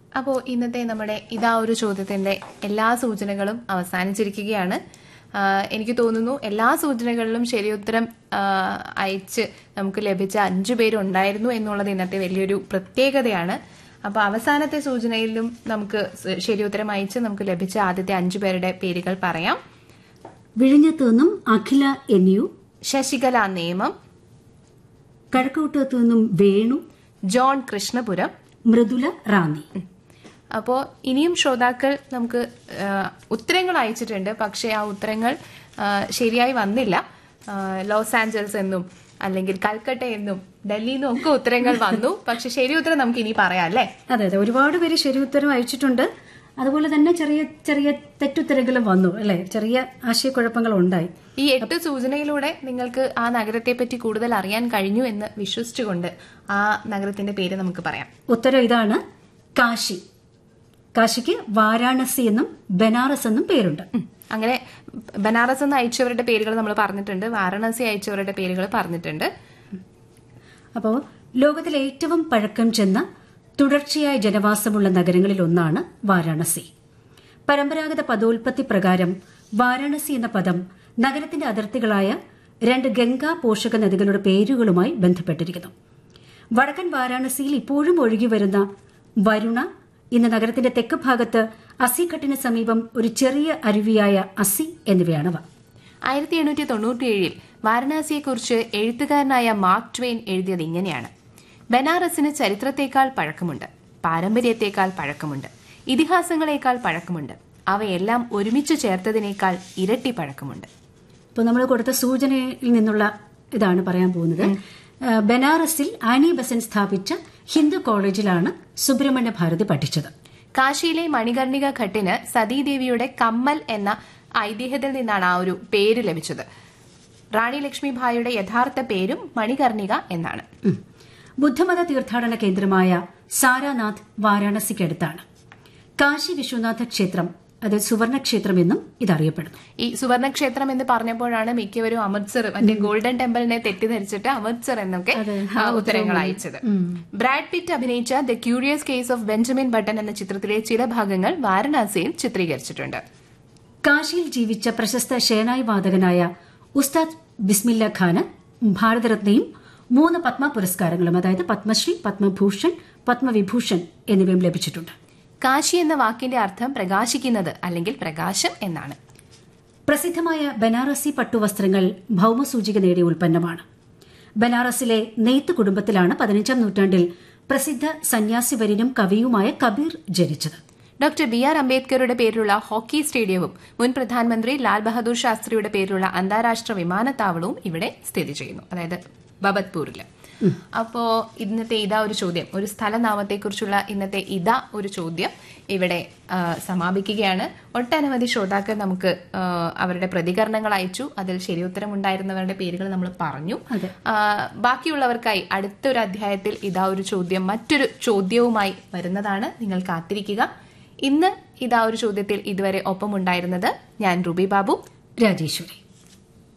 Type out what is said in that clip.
അപ്പോൾ ഇന്നത്തെ നമ്മുടെ ഇതാ ഒരു ചോദ്യത്തിന്റെ എല്ലാ സൂചനകളും അവസാനിച്ചിരിക്കുകയാണ് ആ, എനിക്ക് തോന്നുന്നു എല്ലാ സൂചനകളിലും ശരിയുത്തരം ആ, അയച്ച് നമുക്ക് ലഭിച്ച അഞ്ചു പേരുണ്ടായിരുന്നു എന്നുള്ളത് ഇന്നത്തെ വലിയൊരു പ്രത്യേകതയാണ് അപ്പോൾ അവസാനത്തെ സൂചനയിലും നമുക്ക് സ് ശരിയുത്തരം അയച്ച് നമുക്ക് ലഭിച്ച ആദ്യത്തെ അഞ്ചു പേരുടെ പേരുകൾ പറയാം വിഴിഞ്ഞത്തു നിന്നും അഖില എൻ യു ശശികല നേമം കഴക്കൂട്ടത്തു നിന്നും വേണു ജോൺ കൃഷ്ണപുരം മൃദുല റാന്നി അപ്പോൾ ഇനിയും ശ്രോതാക്കൾ നമുക്ക് ആ, ഉത്തരങ്ങൾ അയച്ചിട്ടുണ്ട് പക്ഷേ ആ ഉത്തരങ്ങൾ ആ, ശരിയായി വന്നില്ല ആ, ലോസ് ആഞ്ചൽസ് എന്നും അല്ലെങ്കിൽ കൽക്കട്ട എന്നും ഡൽഹിയിൽ നിന്നും ഒക്കെ ഉത്തരങ്ങൾ വന്നു പക്ഷെ ശരി ഉത്തരം നമുക്ക് ഇനി പറയാം അല്ലേ അതെ അതെ ഒരുപാട് പേര് ശരി ഉത്തരം അയച്ചിട്ടുണ്ട് അതുപോലെ തന്നെ ചെറിയ ചെറിയ തെറ്റുത്തരങ്ങളും വന്നു അല്ലെ ചെറിയ ആശയക്കുഴപ്പങ്ങൾ ഉണ്ടായി ഈ എട്ട് സൂചനയിലൂടെ നിങ്ങൾക്ക് ആ നഗരത്തെ പറ്റി കൂടുതൽ അറിയാൻ കഴിഞ്ഞു എന്ന് വിശ്വസിച്ചുകൊണ്ട് ആ നഗരത്തിന്റെ പേര് നമുക്ക് പറയാം ഉത്തരം ഇതാണ് കാശി കാശിക്ക് വാരാണസി എന്നും ബനാറസ് എന്നും പേരുണ്ട് ഉം. അങ്ങനെ ബനാറസ് എന്ന് അയച്ചവരുടെ പേരുകൾ നമ്മൾ പറഞ്ഞിട്ടുണ്ട് വാരണാസി അയച്ചവരുടെ പേരുകൾ പറഞ്ഞിട്ടുണ്ട് അപ്പോൾ ലോകത്തിലെ ഏറ്റവും പഴക്കം ചെന്ന തുടർച്ചയായ ജനവാസമുള്ള നഗരങ്ങളിൽ ഒന്നാണ് വാരാണസി പരമ്പരാഗത പദോൽപത്തി പ്രകാരം വാരാണസി എന്ന പദം നഗരത്തിന്റെ അതിർത്തികളായ രണ്ട് ഗംഗാ പോഷക നദികളുടെ പേരുകളുമായി ബന്ധപ്പെട്ടിരിക്കുന്നു വടക്കൻ വാരാണസിയിൽ ഇപ്പോഴും ഒഴുകി വരുന്ന വരുണ ഇന്ന് നഗരത്തിന്റെ തെക്ക് ഭാഗത്ത് അസിഘട്ടിന് സമീപം ഒരു ചെറിയ അരുവിയായ അസി എന്നിവയാണവ ആയിരത്തി എണ്ണൂറ്റി തൊണ്ണൂറ്റിയേഴിൽ വാരണാസിയെക്കുറിച്ച് എഴുത്തുകാരനായ മാർക്ക് ട്വെയിൻ എഴുതിയത് ഇങ്ങനെയാണ് ബനാറസിന് ചരിത്രത്തേക്കാൾ പഴക്കമുണ്ട് പാരമ്പര്യത്തേക്കാൾ പഴക്കമുണ്ട് ഇതിഹാസങ്ങളേക്കാൾ പഴക്കമുണ്ട് അവയെല്ലാം ഒരുമിച്ച് ചേർത്തതിനേക്കാൾ ഇരട്ടി പഴക്കമുണ്ട് ഇപ്പോൾ നമ്മൾ കൊടുത്ത സൂചനയിൽ നിന്നുള്ള ഇതാണ് പറയാൻ പോകുന്നത് ആ, ബനാറസിൽ ആനി ബസൻ സ്ഥാപിച്ച ഹിന്ദു കോളേജിലാണ് സുബ്രഹ്മണ്യ ഭാരതി പഠിച്ചത് കാശിയിലെ മണികർണിക ഘട്ടിന് സതീദേവിയുടെ കമ്മൽ എന്ന ഐതിഹ്യത്തിൽ നിന്നാണ് ആ ഒരു പേര് ലഭിച്ചത് റാണി ലക്ഷ്മിഭായിയുടെ യഥാർത്ഥ പേരും മണികർണിക എന്നാണ് ഉം. ബുദ്ധമത തീർത്ഥാടന കേന്ദ്രമായ സാരാനാഥ് വാരാണസിക്കടുത്താണ് കാശി വിശ്വനാഥ ക്ഷേത്രം അത് സുവർണ ക്ഷേത്രം എന്നും ഇതറിയപ്പെടുന്നു ഈ സുവർണക്ഷേത്രം എന്ന് പറഞ്ഞപ്പോഴാണ് മിക്കവരും അമൃത്സർ മറ്റേ ഗോൾഡൻ ടെമ്പിളിനെ തെറ്റിദ്ധരിച്ചിട്ട് അമൃത്സർ എന്നൊക്കെ ആ, ഉത്തരങ്ങൾ അയച്ചത് ബ്രാഡ് പിറ്റ് അഭിനയിച്ച the curious case of Benjamin Button എന്ന ചിത്രത്തിലെ ചില ഭാഗങ്ങൾ വാരണാസിയിൽ ചിത്രീകരിച്ചിട്ടുണ്ട് കാശിയിൽ ജീവിച്ച പ്രശസ്ത ഷേനായി വാദകനായ ഉസ്താദ് ബിസ്മില്ല ഖാന് ഭാരതരത്നയും മൂന്ന് പത്മ പുരസ്കാരങ്ങളും അതായത് പത്മശ്രീ പത്മഭൂഷൺ പത്മവിഭൂഷൺ എന്നിവയും ലഭിച്ചിട്ടുണ്ട് കാശി എന്ന വാക്കിന്റെ അർത്ഥം പ്രകാശിക്കുന്നത് അല്ലെങ്കിൽ പ്രകാശം എന്നാണ് പ്രസിദ്ധമായ ബനാറസി പട്ടുവസ്ത്രങ്ങൾ ഭൌമസൂചിക നേടിയ ഉൽപ്പന്നമാണ് ബനാറസിലെ നെയ്ത്ത് കുടുംബത്തിലാണ് പതിനഞ്ചാം നൂറ്റാണ്ടിൽ പ്രസിദ്ധ സന്യാസിവര്യനും കവിയുമായ കബീർ ജനിച്ചത് ഡോക്ടർ ബി ആർ അംബേദ്കറുടെ പേരിലുള്ള ഹോക്കി സ്റ്റേഡിയവും മുൻ പ്രധാനമന്ത്രി ലാൽ ബഹദൂർ ശാസ്ത്രിയുടെ പേരിലുള്ള അന്താരാഷ്ട്ര വിമാനത്താവളവും ഇവിടെ സ്ഥിതി ചെയ്യുന്നു അതായത് ബബത്പൂരിൽ അപ്പോ ഇന്നത്തെ ഇതാ ഒരു ചോദ്യം ഒരു സ്ഥലനാമത്തെക്കുറിച്ചുള്ള ഇന്നത്തെ ഇതാ ഒരു ചോദ്യം ഇവിടെ ആ, സമാപിക്കുകയാണ് ഒട്ടനവധി ശ്രോതാക്കൾ നമുക്ക് ആ, അവരുടെ പ്രതികരണങ്ങൾ അയച്ചു അതിൽ ശരിയുത്തരം ഉണ്ടായിരുന്നവരുടെ പേരുകൾ നമ്മൾ പറഞ്ഞു അതെ. ആ, ബാക്കിയുള്ളവർക്കായി അടുത്തൊരു അധ്യായത്തിൽ ഇതാ ഒരു ചോദ്യം മറ്റൊരു ചോദ്യവുമായി വരുന്നതാണ് നിങ്ങൾ കാത്തിരിക്കുക ഇന്ന് ഇതാ ഒരു ചോദ്യത്തിൽ ഇതുവരെ ഒപ്പമുണ്ടായിരുന്നത് ഞാൻ റുബി ബാബു രാജേശ്വരി